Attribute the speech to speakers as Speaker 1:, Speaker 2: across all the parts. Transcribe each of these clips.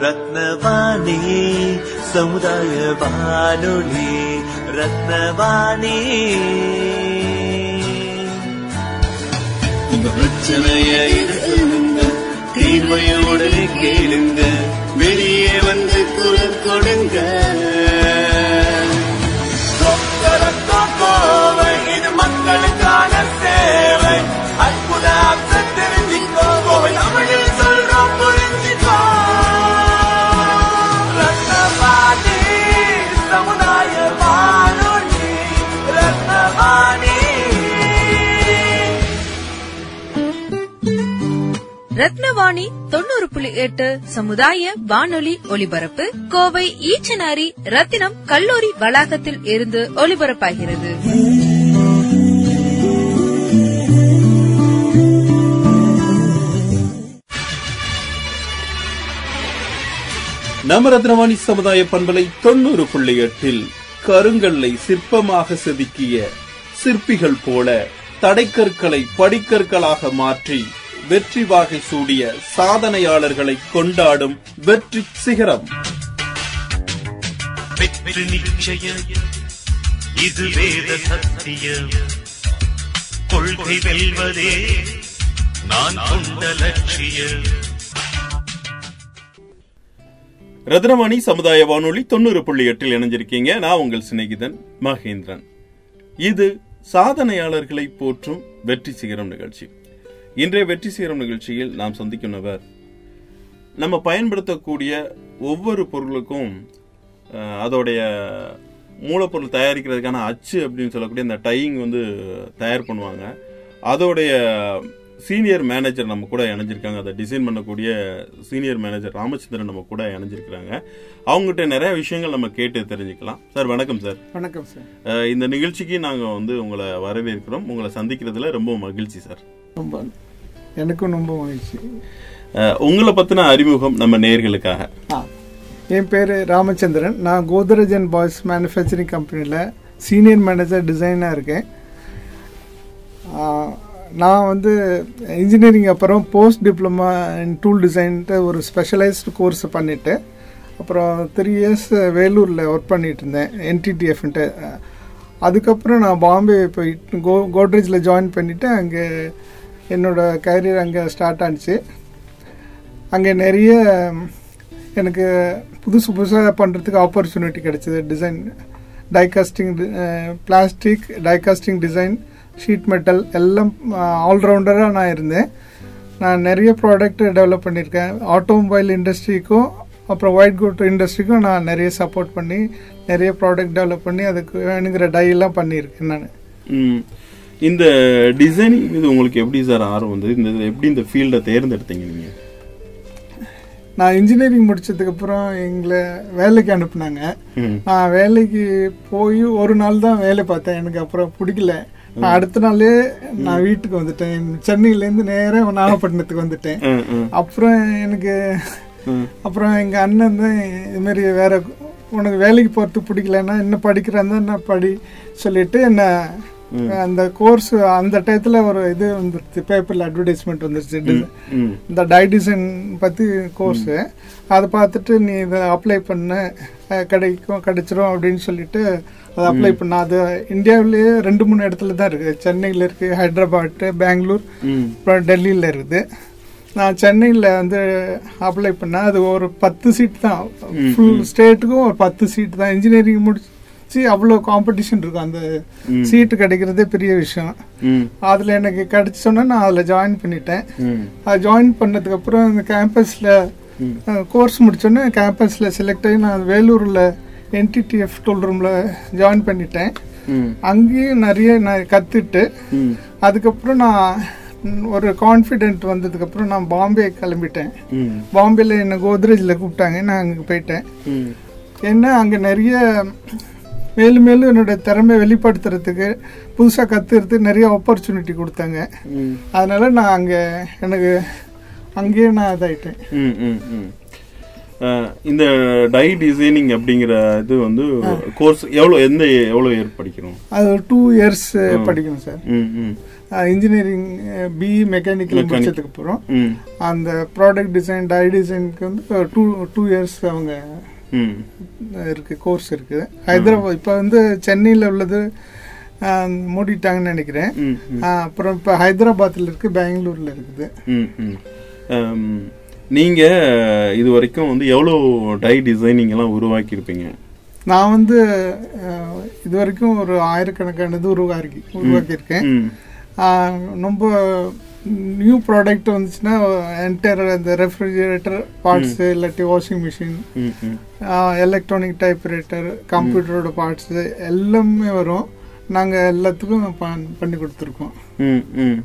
Speaker 1: ரத்னவாணி சமுதாய வானொலி ரத்னவாணி உங்க பிரச்சனைய சொல்லுங்க தீர்வைய உடனே கேளுங்க வெளியே வந்து குரல் கொடுங்க சொக்கரத்தோ கோவை இது மக்களுக்கான சேவை அற்புத அர்த்தம் தெரிஞ்சுக்கோ கோவை தமிழில் சொல்றோம் புரிஞ்சுக்கோ ரத்னவாணி சமுதாய வானொலி ரத்னவாணி
Speaker 2: ரத்னவாணி தொண்ணூறு புள்ளி எட்டு சமுதாய வானொலி ஒலிபரப்பு கோவை ஈச்சனாரி ரத்தினம் கல்லூரி வளாகத்தில் இருந்து ஒலிபரப்பாகிறது
Speaker 3: நம்ம ரத்னவாணி சமுதாய பண்பலை தொண்ணூறு புள்ளி எட்டில் கருங்கல்லை சிற்பமாக செதுக்கிய சிற்பிகள் போல தடைக்கற்களை படிக்கற்களாக மாற்றி வெற்றி வாகை சூடிய சாதனையாளர்களை கொண்டாடும் வெற்றி சிகரம்
Speaker 1: வெற்றி நிச்சயம் இது வேத சத்தியம் கொள்கை வெல்வதே நான் கொண்ட லட்சியம்
Speaker 3: ரத்னவாணி சமுதாய வானொலி தொண்ணூறு புள்ளி எட்டில் இணைஞ்சிருக்கீங்க நான் உங்கள் சிநேகிதன் மகேந்திரன் இது சாதனையாளர்களை போற்றும் வெற்றி சிகரம் நிகழ்ச்சி இன்றைய வெற்றி சிகரம் நிகழ்ச்சியில் நாம் சந்திக்கும் நபர் நம்ம பயன்படுத்தக்கூடிய ஒவ்வொரு பொருளுக்கும் அஹ், அதோடைய மூலப்பொருள் தயாரிக்கிறதுக்கான அச்சு அப்படின்னு சொல்லக்கூடிய இந்த டையிங் வந்து தயார் பண்ணுவாங்க அதோடைய சீனியர் மேனேஜர் நம்ம கூட இணைஞ்சிருக்காங்க அதை டிசைன் பண்ணக்கூடிய சீனியர் மேனேஜர் ராமச்சந்திரன் நம்ம கூட இணைஞ்சிருக்கிறாங்க அவங்ககிட்ட நிறைய விஷயங்கள் நம்ம கேட்டு தெரிஞ்சுக்கலாம் சார் வணக்கம் சார்
Speaker 4: வணக்கம் சார்
Speaker 3: அஹ், இந்த நிகழ்ச்சிக்கு நாங்கள் வந்து உங்களை வரவேற்கிறோம் உங்களை சந்திக்கிறதுல ரொம்ப மகிழ்ச்சி சார்
Speaker 4: ரொம்ப எனக்கும் ரொம்ப மகிழ்ச்சி
Speaker 3: அஹ், உங்களை பற்றின அறிமுகம் நம்ம நேர்களுக்காக
Speaker 4: ஆ என் பேர் ராமச்சந்திரன் நான் கோத்ரேஜ் அண்ட் பாய்ஸ் மேனுஃபேக்சரிங் கம்பெனியில் சீனியர் மேனேஜர் டிசைனாக இருக்கேன் ஆ, நான் வந்து இன்ஜினியரிங் அப்புறம் போஸ்ட் டிப்ளமா இன் டூல் டிசைன்ட்டு ஒரு ஸ்பெஷலைஸ்டு கோர்ஸ் பண்ணிவிட்டு அப்புறம் த்ரீ இயர்ஸ் வேலூரில் ஒர்க் பண்ணிட்டு இருந்தேன் என்டிடிஎஃப்ன்ட்டு அதுக்கப்புறம் நான் பாம்பே போயிட்டு கோ கோட்ரேஜில் ஜாயின் பண்ணிவிட்டு அங்கே என்னோட கரியர் அங்கே ஸ்டார்ட் ஆனிச்சு அங்கே நிறைய ம், எனக்கு புதுசு புதுசாக பண்ணுறதுக்கு ஆப்பர்ச்சுனிட்டி கிடைச்சிது design die casting plastic die casting design sheet metal எல்லாம் ஆல்ரவுண்டராக நான் இருந்தேன் நான் நிறைய ப்ராடக்ட் டெவலப் பண்ணியிருக்கேன் ஆட்டோமொபைல் இண்டஸ்ட்ரிக்கும் அப்புறம் ஒயிட் குட் இண்டஸ்ட்ரிக்கும் நான் நிறைய சப்போர்ட் பண்ணி நிறைய ப்ராடக்ட் டெவலப் பண்ணி அதுக்கு வேணுங்கிற டை எல்லாம் பண்ணியிருக்கேன் நான்
Speaker 3: ம், இந்த டிசைனிங் இது உங்களுக்கு எப்படி சார் ஆர்வம் வந்தது இந்த இதுல எப்படி இந்த ஃபீல்டை தேர்ந்தெடுத்தீங்க நீங்க
Speaker 4: நான் இன்ஜினியரிங் முடிச்சதுக்கப்புறம் எங்களை வேலைக்கு அனுப்புனாங்க
Speaker 3: ம்.
Speaker 4: நான் வேலைக்கு போய் ஒரு நாள் தான் வேலை பார்த்தேன் எனக்கு அப்புறம் பிடிக்கல நான் அடுத்த நாளே நான் வீட்டுக்கு வந்துட்டேன் சென்னையிலேருந்து நேராக நாகப்பட்டினத்துக்கு வந்துட்டேன்
Speaker 3: ம், ம்,
Speaker 4: அப்புறம் எனக்கு
Speaker 3: ம்.
Speaker 4: அப்புறம் எங்கள் அண்ணன் தான் இது மாதிரி வேற உனக்கு வேலைக்கு போகிறதுக்கு பிடிக்கலன்னா இன்னும் படிக்கிறேன் நான் படி சொல்லிட்டு என்ன அந்த கோர்ஸ் அந்த டயத்தில் ஒரு இது வந்துருச்சு பேப்பரில் அட்வர்டைஸ்மெண்ட் வந்துருச்சு
Speaker 3: ம்.
Speaker 4: இந்த டை டிசைன் பற்றி கோர்ஸு அதை பார்த்துட்டு நீ இதை அப்ளை பண்ண அஹ், கிடைக்கும் கிடைச்சிரும் அப்படின்னு சொல்லிட்டு அதை அப்ளை பண்ண அது இந்தியாவிலேயே ரெண்டு மூணு இடத்துல தான் இருக்குது சென்னையில் இருக்குது ஹைதராபாத்து பெங்களூர்
Speaker 3: ம்.
Speaker 4: அப்புறம் டெல்லியில் இருக்குது நான் சென்னையில் வந்து அப்ளை பண்ணேன் அது ஒரு பத்து சீட் தான் ஃபுல் ஸ்டேட்டுக்கும் ஒரு பத்து சீட் தான் இன்ஜினியரிங் முடிச்சு அவ்வளோ காம்படிஷன் இருக்கும் அந்த
Speaker 3: ம்.
Speaker 4: சீட்டு கிடைக்கிறதே பெரிய விஷயம்
Speaker 3: ம்.
Speaker 4: அதில் எனக்கு கிடைச்சோன்னே நான் அதில் ஜாயின் பண்ணிட்டேன்
Speaker 3: ம்.
Speaker 4: அது ஜாயின் பண்ணதுக்கப்புறம் இந்த கேம்பஸில் கோர்ஸ் முடிச்சோன்னே கேம்பஸில் செலக்ட் ஆகி நான் வேலூரில் என்டிடிஎஃப் டூல் ரூமில் ஜாயின் பண்ணிட்டேன்
Speaker 3: ம்.
Speaker 4: அங்கேயும் நிறைய நான் கற்றுட்டு
Speaker 3: ம்.
Speaker 4: அதுக்கப்புறம் நான் ம், ஒரு கான்ஃபிடென்ட் வந்ததுக்கப்புறம் நான் பாம்பே கிளம்பிட்டேன்
Speaker 3: ம்.
Speaker 4: பாம்பேல என்னை கோத்ரேஜில் கூப்பிட்டாங்க நான் அங்கே போயிட்டேன்
Speaker 3: ம்.
Speaker 4: என்ன அங்கே நிறைய மேலும் மேலும் என்னோட திறமை வெளிப்படுத்துறதுக்கு புதுசாக கற்றுறதுக்கு நிறைய ஆப்பர்ச்சுனிட்டி கொடுத்தாங்க
Speaker 3: ம்.
Speaker 4: அதனால நான் அங்கே எனக்கு அங்கேயே நான் இதாயிட்டேன்
Speaker 3: ம், ம், ம். அஹ், இந்த டை டிசைனிங் அப்படிங்கிற இது வந்து கோர்ஸ் எவ்வளோ எந்த எவ்வளோ இயர் படிக்கணும்
Speaker 4: அது ஒரு டூ இயர்ஸ் படிக்கணும் சார்
Speaker 3: ம் ம்
Speaker 4: இன்ஜினியரிங் பிஇ மெக்கானிக்கல்
Speaker 3: Mechanic.
Speaker 4: முடிச்சதுக்கு அப்புறம்
Speaker 3: ம்
Speaker 4: அந்த ப்ராடக்ட் டிசைன் டை டிசைனுக்கு வந்து டூ டூ இயர்ஸ் அவங்க
Speaker 3: ம்
Speaker 4: இருக்கு கோர்ஸ் இருக்கு ஹைதராபாத் இப்போ வந்து சென்னையில் உள்ளது ஆஹ், மூடிட்டாங்கன்னு நினைக்கிறேன்
Speaker 3: ம் ம்
Speaker 4: ஆஹ், அப்புறம் இப்போ ஹைதராபாத்தில் இருக்கு பெங்களூர்ல இருக்குது
Speaker 3: ம் ம் அம், நீங்க இது வரைக்கும் வந்து எவ்வளோ டை டிசைனிங் எல்லாம் உருவாக்கி இருப்பீங்க
Speaker 4: நான் வந்து ஆஹ், இது வரைக்கும் ஒரு ஆயிரக்கணக்கானது உருவாக்கி உருவாக்கியிருக்கேன்
Speaker 3: ம்
Speaker 4: ஆஹ், ரொம்ப நியூ ப்ராடக்ட் வந்துச்சுன்னா என்டையர் அந்த ரெஃப்ரிஜரேட்டர் பார்ட்ஸ் இல்லாட்டி வாஷிங் மிஷின்
Speaker 3: ம் ம்
Speaker 4: எலக்ட்ரானிக் டைப்ரைட்டர் கம்ப்யூட்டரோட பார்ட்ஸ் எல்லாமே வரும் நாங்கள் எல்லாத்துக்கும் பண்- பண்ணி கொடுத்துருக்கோம்
Speaker 3: ம் ம்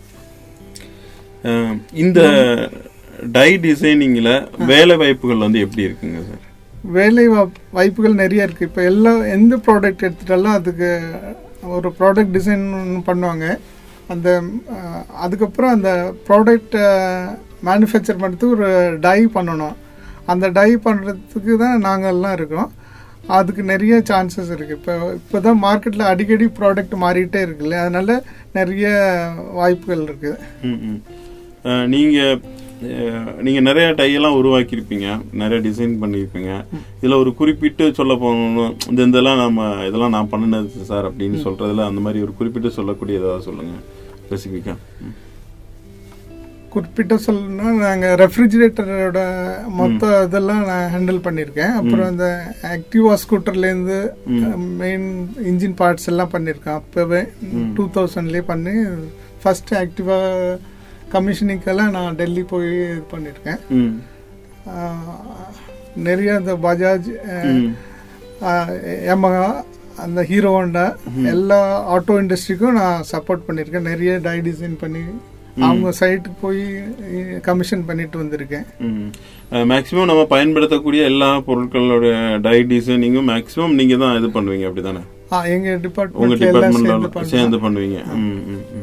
Speaker 3: அம், இந்த டை டிசைனிங்ல வேலை வாய்ப்புகள் வந்து எப்படி இருக்குங்க சார்
Speaker 4: வேலை வாப்- வாய்ப்புகள் நிறைய இருக்கு இப்போ எல்லா எந்த ப்ராடக்ட் எடுத்துட்டாலும் அதுக்கு ஒரு ப்ராடக்ட் டிசைன் பண்ணுவாங்க அந்த அஹ், அதுக்கப்புறம் அந்த ப்ராடக்ட் மேனுஃபேக்சர் பண்ணுறதுக்கு ஒரு டை பண்ணணும் அந்த டை பண்ணுறதுக்கு தான் நாங்கள் எல்லாம் இருக்கோம் அதுக்கு நிறைய சான்சஸ் இருக்கு இப்போ இப்போ தான் மார்க்கெட்டில் அடிக்கடி ப்ராடக்ட் மாறிட்டே இருக்குல்ல அதனால நிறைய வாய்ப்புகள் இருக்குது
Speaker 3: ம் ம் அஹ், நீங்க அஹ், நீங்க நிறைய டை எல்லாம் உருவாக்கி இருப்பீங்க நிறைய டிசைன் பண்ணியிருப்பீங்க இதுல ஒரு குறிப்பிட்டு சொல்ல போனோம் இந்த இதெல்லாம் நம்ம இதெல்லாம் நான் பண்ணினது சார் அப்படின்னு சொல்றதுல அந்த மாதிரி ஒரு குறிப்பிட்டு சொல்லக்கூடிய ஏதாவது சொல்லுங்க ஸ்பெசிஃபிக்கா
Speaker 4: குறிப்பிட்ட சொல்லணும்னா நாங்கள் ரெஃப்ரிஜிரேட்டரோட மொத்த இதெல்லாம் நான் ஹேண்டில் பண்ணியிருக்கேன் அப்புறம் இந்த ஆக்டிவா ஸ்கூட்டர்லேருந்து மெயின் இன்ஜின் பார்ட்ஸ் எல்லாம் பண்ணியிருக்கேன் அப்போவே டூ தௌசண்ட்லேயே பண்ணி ஃபர்ஸ்ட் ஆக்டிவா கமிஷனிங்கெல்லாம் நான் டெல்லி போய் இது பண்ணியிருக்கேன்
Speaker 3: ம்
Speaker 4: ஆஹ், நிறைய இந்த பஜாஜ்
Speaker 3: ம்
Speaker 4: எமகா அந்த ஹீரோ ஹோண்டா எல்லா ஆட்டோ இண்டஸ்ட்ரிக்கும் நான் சப்போர்ட் பண்ணியிருக்கேன் நிறைய டை டிசைன் பண்ணி அவங்க சைட்டுக்கு போய் கமிஷன் பண்ணிட்டு வந்திருக்கேன்
Speaker 3: மேக்ஸிமம் நம்ம பயன்படுத்தக்கூடிய எல்லா பொருட்களோட டை டிசைனிங்கும் மேக்ஸிமம் நீங்க தான் இது பண்ணுவீங்க அப்படிதானே
Speaker 4: ஆ, எங்க
Speaker 3: உங்க
Speaker 4: டிபார்ட்மெண்ட்ல எல்லாம் சேர்ந்து
Speaker 3: டிபார்ட்மெண்ட்ல சேர்ந்து
Speaker 4: பண்ணுவோம்
Speaker 3: பண்ணுவீங்க ம், ம், ம்.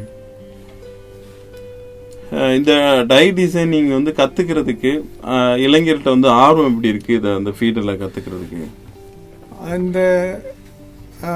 Speaker 3: அஹ் இந்த டை டிசைனிங் வந்து கத்துக்கிறதுக்கு அஹ், இளைஞர்கிட்ட வந்து ஆர்வம் எப்படி இருக்கு இத அந்த ஃபீல்டில் கத்துக்கிறதுக்கு
Speaker 4: அந்த ஆ,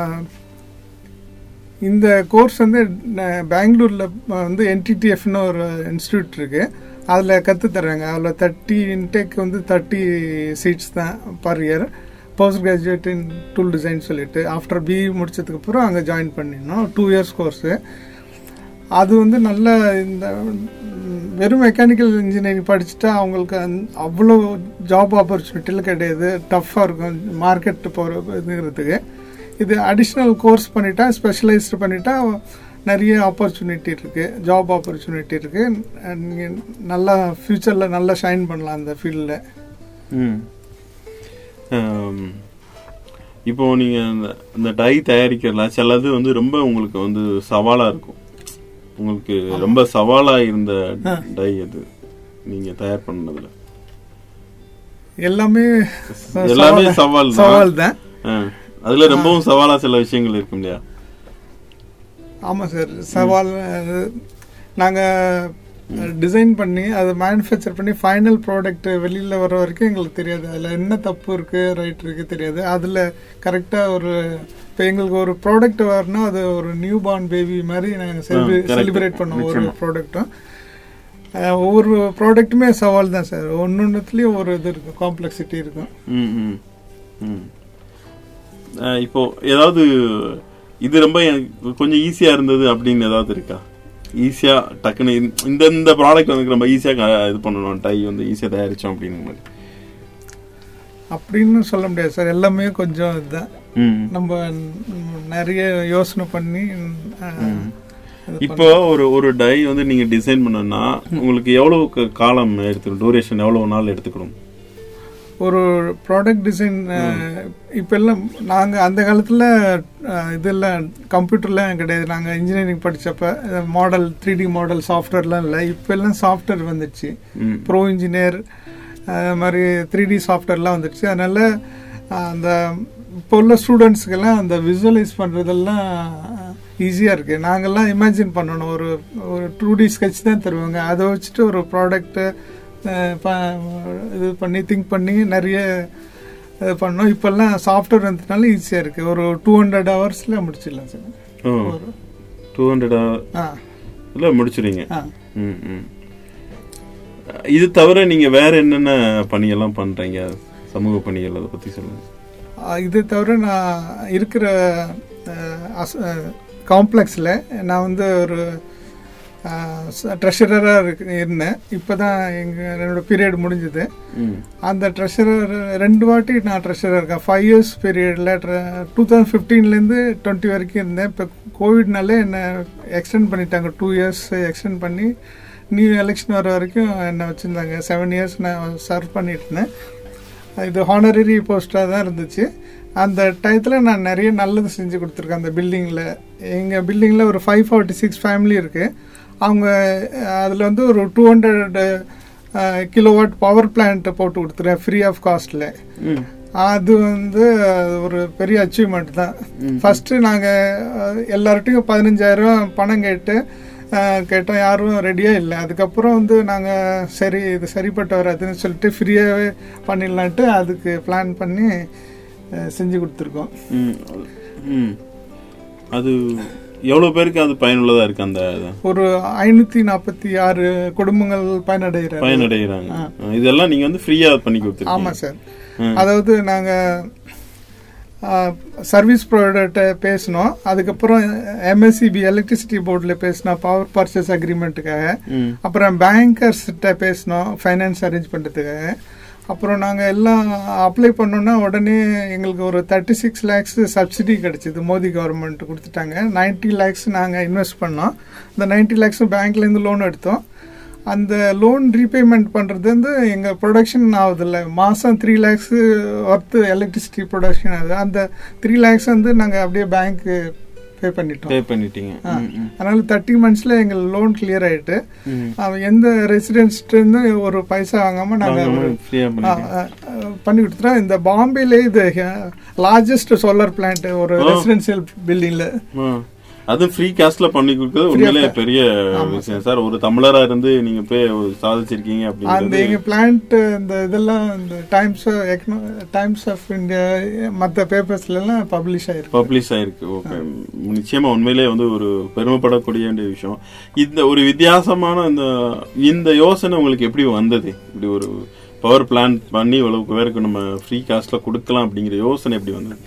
Speaker 4: இந்த கோர்ஸ் வந்து ந- பெங்களூர்ல வந்து என்டிடிஎஃப்னு ஒரு இன்ஸ்டியூட் இருக்கு அதில் கற்று தர்றாங்க அதில் தேர்ட்டி இன்டேக் வந்து தேர்ட்டி சீட்ஸ் தான் per year post graduate in tool design சொல்லிட்டு ஆஃப்டர் பிஇ முடிச்சதுக்கு அப்புறம் அங்கே ஜாயின் பண்ணிடணும் டூ இயர்ஸ் கோர்ஸு அது வந்து நல்ல இந்த ம், வெறும் மெக்கானிக்கல் இன்ஜினியரிங் படிச்சுட்டா அவங்களுக்கு அந்த- அவ்வளோ ஜாப் ஆப்பர்ச்சுனிட்டியில் கிடையாது டஃப்பாக இருக்கும் மார்க்கெட் போகிற இதுங்கிறதுக்கு இது அடிஷ்னல் கோர்ஸ் பண்ணிட்டா ஸ்பெஷலைஸ்டு பண்ணிட்டா நிறைய ஆப்பர்ச்சுனிட்டி இருக்கு ஜாப் ஆப்பர்ச்சுனிட்டி இருக்கு நீங்கள் நல்லா ஃப்யூச்சரில் நல்லா ஷைன் பண்ணலாம் அந்த ஃபீல்டில்
Speaker 3: ம். ஆம். இப்போ நீங்க இந்த- இந்த டை தயாரிக்கிறதுல சிலது வந்து ரொம்ப உங்களுக்கு வந்து சவாலா இருக்கும் உங்களுக்கு ரொம்ப சவாலா இருந்த டை அது நீங்க தயார் பண்ணதுல
Speaker 4: எல்லாமே
Speaker 3: எல்லாமே சவால் தான்.
Speaker 4: சவால் தான்
Speaker 3: ஆ. அதுல ரொம்பவும் சவாலா சில விஷயங்கள் இருக்கும் இல்லையா
Speaker 4: ஆமாம் சார் சவால் அது நாங்கள் டிசைன் பண்ணி அதை மேனுஃபேக்சர் பண்ணி ஃபைனல் ப்ராடக்ட் வெளியில் வர வரைக்கும் எங்களுக்கு தெரியாது அதில் என்ன தப்பு இருக்குது ரைட் இருக்குது தெரியாது அதில் கரெக்டாக ஒரு இப்போ எங்களுக்கு ஒரு ப்ராடக்ட் வரணும் அது ஒரு நியூ பார்ன் பேபி மாதிரி நாங்கள்
Speaker 3: correct.
Speaker 4: செலிப்ரேட் பண்ணோம் ஒரு
Speaker 3: நிச்சயமா.
Speaker 4: ப்ராடக்ட்டும் ஒவ்வொரு ப்ராடக்ட்டுமே சவால் தான் சார் ஒன்று ஒன்றுத்துலேயும் ஒரு இது இருக்கும் காம்ப்ளெக்சிட்டி இருக்கும்
Speaker 3: ம், ம், ம். ஆ, இப்போ ஏதாவது இது ரொம்ப எனக்கு கொஞ்சம் ஈஸியா இருந்தது அப்படின்னு ஏதாவது இருக்கா ஈஸியா டக்குன்னு இந்த- இந்த இந்த ப்ராடக்ட் வந்து ரொம்ப ஈஸியா க- இது பண்ணணும் டை வந்து ஈஸியா தயாரிச்சோம் அப்படின்னு மாதிரி
Speaker 4: அப்படின்னு சொல்ல முடியாது சார் எல்லாமே கொஞ்சம் இதுதான்
Speaker 3: ம்.
Speaker 4: நம்ம ம், நிறைய யோசனை பண்ணி அஹ், இது
Speaker 3: இப்போ ஒரு ஒரு டை வந்து நீங்க டிசைன் பண்ணனா உங்களுக்கு எவ்வளவு க- காலம் எடுத்துக்கணும் டூரேஷன் எவ்வளவு நாள் எடுத்துக்கணும்
Speaker 4: ஒரு ப்ராடக்ட் டிசைன் இப்போ எல்லாம் நாங்கள் அந்த காலத்தில் இதெல்லாம் கம்ப்யூட்டர்லாம் கிடையாது நாங்கள் இன்ஜினியரிங் படித்தப்ப மாடல் த்ரீ டி மாடல் சாஃப்ட்வேர்லாம் இல்லை இப்போ எல்லாம் சாஃப்ட்வேர் வந்துடுச்சு
Speaker 3: ம்.
Speaker 4: ப்ரோ இன்ஜினியர் அது மாதிரி த்ரீ டி சாஃப்ட்வேர்லாம் வந்துடுச்சு அதனால அஹ், அந்த இப்போ உள்ள ஸ்டூடெண்ட்ஸுக்கெல்லாம் அந்த விசுவலைஸ் பண்ணுறதெல்லாம் ஈஸியாக இருக்குது நாங்கள்லாம் இமேஜின் பண்ணணும் ஒரு ஒரு டூ டி ஸ்கெட்ச் தான் தருவாங்க அதை வச்சுட்டு ஒரு ப்ராடக்ட்டு அஹ், ப- இது பண்ணி திங்க் பண்ணி நிறைய இது பண்ணோம் இப்போல்லாம் சாஃப்ட்வேர் வந்ததுனால ஈஸியாக இருக்குது ஒரு டூ ஹண்ட்ரட் ஹவர்ஸில் முடிச்சிடலாம் சார்
Speaker 3: டூ ஹண்ட்ரட்
Speaker 4: ஆ
Speaker 3: இல்லை முடிச்சிடுங்க
Speaker 4: ஆ
Speaker 3: ம் ம் இது தவிர நீங்க வேற என்னென்ன பணியெல்லாம் பண்றீங்க சமூக பணிகள் அதை பத்தி சொல்லுங்க
Speaker 4: ஆ, இது தவிர நான் இருக்கிற காம்ப்ளெக்ஸில் நான் வந்து ஒரு ட்ரெஷரராக இருக்கு இருந்தேன் இப்போ தான் எங்கள் என்னோட பீரியட் முடிஞ்சுது
Speaker 3: ம்
Speaker 4: அந்த ட்ரெஷரர் ரெண்டு வாட்டி நான் ட்ரெஷரர் இருக்கேன் ஃபைவ் இயர்ஸ் பீரியடில் டூ தௌசண்ட் ஃபிஃப்டீன்லேருந்து டுவெண்ட்டி வரைக்கும் இருந்தேன் இப்போ கோவிட்னால என்னை எக்ஸ்டெண்ட் பண்ணிட்டாங்க டூ இயர்ஸ் எக்ஸ்டெண்ட் பண்ணி நியூ எலெக்ஷன் வர வரைக்கும் என்னை வச்சுருந்தாங்க செவன் இயர்ஸ் நான் சர்வ் பண்ணிட்டு இருந்தேன் இது ஹானரரி போஸ்ட்டாக தான் இருந்துச்சு அந்த டயத்தில் நான் நிறைய நல்லது செஞ்சு கொடுத்துருக்கேன் அந்த பில்டிங்கில் எங்கள் பில்டிங்கில் ஒரு ஃபைவ் ஃபார்ட்டி சிக்ஸ் ஃபேமிலி இருக்குது அவங்க அதில் வந்து ஒரு two hundred kilowatt power plant போட்டு கொடுத்துருக்கேன் ஃப்ரீ ஆஃப் காஸ்ட்டில்
Speaker 3: ம்
Speaker 4: அது வந்து ஒரு பெரிய அச்சீவ்மெண்ட் தான் ஃபர்ஸ்ட் நாங்கள் எல்லார்ட்டையும் பதினஞ்சாயிரம் பணம் கேட்டு அஹ், கேட்டோம் யாரும் ரெடியாக இல்லை அதுக்கப்புறம் வந்து நாங்கள் சரி இது சரிப்பட்டு வராதுன்னு சொல்லிட்டு ஃப்ரீயாகவே பண்ணிடலான்ட்டு அதுக்கு பிளான் பண்ணி அஹ், செஞ்சு கொடுத்துருக்கோம்
Speaker 3: ம் ம் அது எவ்வளவு பேருக்கு அது பயனுள்ளதா இருக்கு அந்த இது?
Speaker 4: ஒரு ஐநூற்றி நாற்பத்தி ஆறு குடும்பங்கள் பயனடைகிறாங்க
Speaker 3: பயனடைகிறாங்க இதெல்லாம் நீங்க வந்து ஃப்ரீயா பண்ணி கொடுத்துருக்கீங்க
Speaker 4: ஆமாம் சார் அதாவது நாங்கள் சர்வீஸ் ப்ரொவைடர்கிட்ட பேசினோம் அதுக்கப்புறம் எம்எஸ்சிபி எலக்ட்ரிசிட்டி போர்டில் பேசினோம் பவர் பர்ச்சேஸ் அக்ரிமெண்ட்டுக்காக
Speaker 3: ம்
Speaker 4: அப்புறம் பேங்கர்ஸ்கிட்ட பேசினோம் ஃபைனான்ஸ் அரேஞ்ச் பண்ணுறதுக்காக அப்புறம் நாங்கள் எல்லாம் அப்ளை பண்ணோன்னா உடனே எங்களுக்கு ஒரு தேர்ட்டி சிக்ஸ் லேக்ஸ் சப்சிடி கிடச்சிது மோடி கவர்மெண்ட் கொடுத்துட்டாங்க 90 லேக்ஸ் நாங்கள் இன்வெஸ்ட் பண்ணோம் இந்த 90 லேக்ஸும் பேங்க்லேருந்து லோன் எடுத்தோம் அந்த லோன் ரீபேமெண்ட் பண்ணுறது வந்து எங்கள் ப்ரொடக்ஷன் ஆகுதில்ல மாதம் three lakhs worth electricity production ஆகுது அந்த த்ரீ லேக்ஸ் வந்து நாங்கள் அப்படியே பேங்க்கு பே பண்ணிட்டோம்
Speaker 3: பே பண்ணிட்டீங்க ம், ம்,
Speaker 4: அதனால தேர்ட்டி மந்த்ஸில் எங்கள் லோன் கிளியர் ஆயிட்டு
Speaker 3: ம்.
Speaker 4: அவன் எந்த ரெசிடென்ஸ்லேருந்து ஒரு பைசா வாங்காமல் நாங்கள்
Speaker 3: வாங்காம ஃப்ரீயா பண்ணிட்டீங்க
Speaker 4: பண்ணி கொடுத்துறோம் இந்த பாம்பேலே இது லார்ஜஸ்ட் சோலார் பிளான்ட் ஒரு ரெசிடென்சியல் பில்டிங்கில்
Speaker 3: ஆ. அதுவும் ஃப்ரீ காஸ்ட்ல பண்ணி கொடுக்கறது உண்மையிலே பெரிய விஷயம் சார் ஒரு தமிழரா இருந்து நீங்க போய் சாதிச்சிருக்கீங்க
Speaker 4: அந்த
Speaker 3: அப்படிங்கிறது
Speaker 4: எங்கள் பிளான்ட் இந்த இதெல்லாம் இந்த டைம்ஸ் டைம்ஸ் ஆஃப் இந்தியா மற்ற பேப்பர்ஸ்லாம் பப்ளிஷ் ஆயிருக்கு
Speaker 3: பப்ளிஷ் ஆயிருக்கு ஓகே நிச்சயமா உண்மையிலே வந்து ஒரு பெருமைப்படக்கூடிய வேண்டிய விஷயம் இந்த ஒரு வித்தியாசமான இந்த இந்த யோசனை உங்களுக்கு எப்படி வந்தது இப்படி ஒரு பவர் பிளான் பண்ணி இவ்வளவு பேருக்கு நம்ம ஃப்ரீ காஸ்ட்ல கொடுக்கலாம் அப்படிங்கிற யோசனை எப்படி வந்தது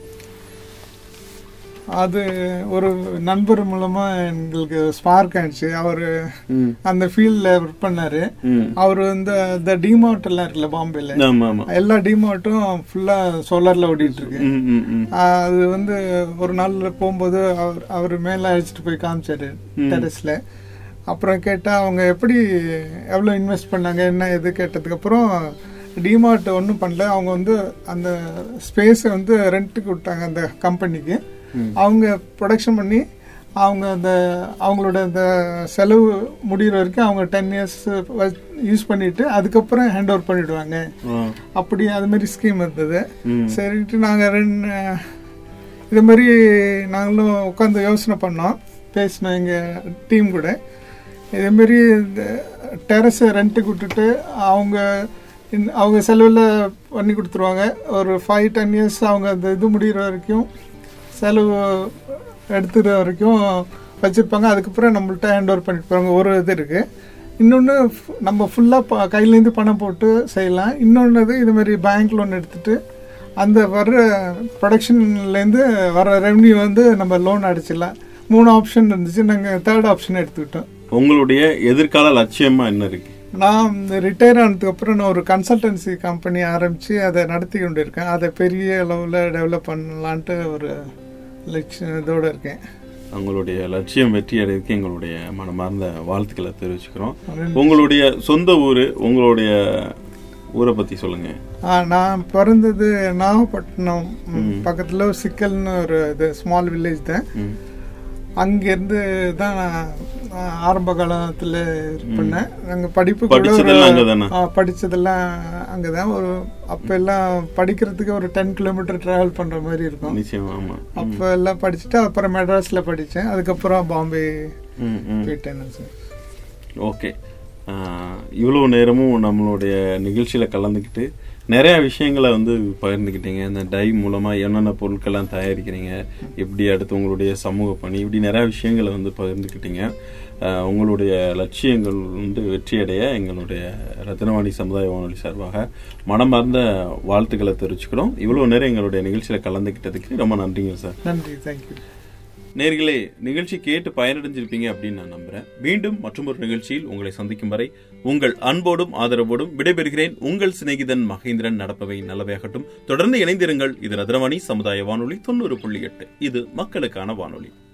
Speaker 4: அது ஒரு நண்பர் மூலமா எங்களுக்கு ஸ்பார்க் ஆயிடுச்சு அவர்
Speaker 3: ம்.
Speaker 4: அந்த ஃபீல்டில் ஒர்க் பண்ணாரு
Speaker 3: ம்.
Speaker 4: அவர் வந்து இந்த டிமார்ட் எல்லாம் இருக்குல்ல பாம்பேல
Speaker 3: ஆமா ஆமா
Speaker 4: எல்லா டிமார்ட்டும் ஃபுல்லா சோலார்ல ஓடிட்டு இருக்கு
Speaker 3: ம், ம், ம்.
Speaker 4: அது வந்து ஒரு நாள் போகும்போது அவர் அவர் மேல அழைச்சிட்டு போய் காமிச்சாரு டெரஸ்ல அப்புறம் கேட்டா அவங்க எப்படி எவ்வளோ இன்வெஸ்ட் பண்ணாங்க என்ன எது கேட்டதுக்கு அப்புறம் டிமார்ட் ஒன்றும் பண்ணல அவங்க வந்து அந்த ஸ்பேஸை வந்து ரெண்ட்டுக்கு விட்டாங்க அந்த கம்பெனிக்கு அவங்க ப்ரொடக்ஷன் பண்ணி அவங்க அந்த அவங்களோட அந்த செலவு முடிகிற வரைக்கும் அவங்க டென் இயர்ஸ் யூஸ் பண்ணிட்டு அதுக்கப்புறம் ஹேண்ட் ஓவர் பண்ணிடுவாங்க
Speaker 3: ஆ.
Speaker 4: அப்படி அது மாதிரி ஸ்கீம் இருந்தது
Speaker 3: ம்.
Speaker 4: சரின்ட்டு நாங்கள் ரெண்டு இது மாதிரி நாங்களும் உட்காந்து யோசனை பண்ணோம் பேசினோம் எங்கள் டீம் கூட இதேமாரி இந்த டெரஸை ரெண்ட்டுக்கு விட்டுட்டு அவங்க இந்த- அவங்க செலவில் பண்ணி கொடுத்துருவாங்க ஒரு ஃபைவ் டென் இயர்ஸ் அவங்க அந்த இது முடிகிற வரைக்கும் செலவு எடுத்துகிற வரைக்கும் வச்சுருப்பாங்க அதுக்கப்புறம் நம்மள்ட்ட ஹேண்ட் ஓவர் பண்ணிட்டு போவாங்க ஒரு இது இருக்குது இன்னொன்று நம்ம ஃபுல்லாக கையிலேருந்து பணம் போட்டு செய்யலாம் இன்னொன்று இது இது மாதிரி பேங்க் லோன் எடுத்துட்டு அந்த வர்ற ப்ரொடக்ஷன்லேருந்து வர ரெவன்யூ வந்து நம்ம லோன் அடிச்சிடலாம் மூணு ஆப்ஷன் இருந்துச்சு நாங்கள் தேர்ட் ஆப்ஷன் எடுத்துக்கிட்டோம்
Speaker 3: உங்களுடைய எதிர்கால லட்சியமா என்ன இருக்கு
Speaker 4: நான் ரிட்டையர் ஆனதுக்கப்புறம் நான் ஒரு கன்சல்டன்சி கம்பெனி ஆரம்பித்து அதை நடத்தி கொண்டு இருக்கேன் அதை பெரிய அளவில் டெவலப் பண்ணலான்ட்டு ஒரு லட்சியம் இதோடு இருக்கேன்
Speaker 3: உங்களுடைய லட்சியம் வெற்றி அடைறதுக்கு எங்களுடைய மனமார்ந்த வாழ்த்துக்களை தெரிவிச்சுக்கிறோம் உங்களுடைய சொந்த ஊரு உங்களுடைய ஊரை பத்தி சொல்லுங்க
Speaker 4: ஆ, நான் பிறந்தது நாகப்பட்டினம் பக்கத்தில் சிக்கல்னு ஒரு இது ஸ்மால் வில்லேஜ் தான்
Speaker 3: ம்.
Speaker 4: அங்கேருந்து தான் நான் நான் ஆரம்ப காலத்தில் பண்ணேன் நாங்கள் படிப்பு கூட ஒரு
Speaker 3: படிச்சதெல்லாம் அங்கதானா?
Speaker 4: ஆ, படிச்சதெல்லாம் அங்கே தான் ஒரு அப்போ எல்லாம் படிக்கிறதுக்கு ஒரு டென் கிலோமீட்டர் ட்ராவல் பண்ணுற மாதிரி இருக்கும்
Speaker 3: நிச்சயம் ஆமா
Speaker 4: அப்போ எல்லாம் படிச்சுட்டு அப்புறம் மெட்ராஸில் படித்தேன் அதுக்கப்புறம் பாம்பே
Speaker 3: ம், ம்.
Speaker 4: போயிட்டேன் சார்
Speaker 3: ஓகே ஆஹ், இவ்வளவு நேரமும் நம்மளுடைய நிகழ்ச்சியில கலந்துக்கிட்டு நிறைய விஷயங்களை வந்து பகிர்ந்துக்கிட்டீங்க இந்த டை மூலமா என்னென்ன பொருட்கள்லாம் தயாரிக்கிறீங்க எப்படி அடுத்து உங்களுடைய சமூக பணி இப்படி நிறைய விஷயங்களை வந்து பகிர்ந்துக்கிட்டீங்க ஆஹ், உங்களுடைய லட்சியங்கள் வந்து வெற்றியடைய எங்களுடைய ரத்னவாணி சமுதாய வானொலி சார்பாக மனமார்ந்த வாழ்த்துக்களை தெரிவிச்சுக்கிறோம் இவ்வளவு நேரம் எங்களுடைய நிகழ்ச்சியில கலந்துக்கிட்டதுக்கு ரொம்ப நன்றிங்க சார்
Speaker 4: நன்றி தேங்க்யூ
Speaker 3: நேர்களே நிகழ்ச்சி கேட்டு பயனடைஞ்சிருப்பீங்க அப்படின்னு நான் நம்புறேன் மீண்டும் மற்றொரு நிகழ்ச்சியில் உங்களை சந்திக்கும் வரை உங்கள் அன்போடும் ஆதரவோடும் விடைபெறுகிறேன் உங்கள் சிநேகிதன் மகேந்திரன் நடப்பவை நல்லவையாகட்டும் தொடர்ந்து இணைந்திருங்கள் இது ரத்னவாணி சமுதாய வானொலி தொண்ணூறு புள்ளி எட்டு இது மக்களுக்கான வானொலி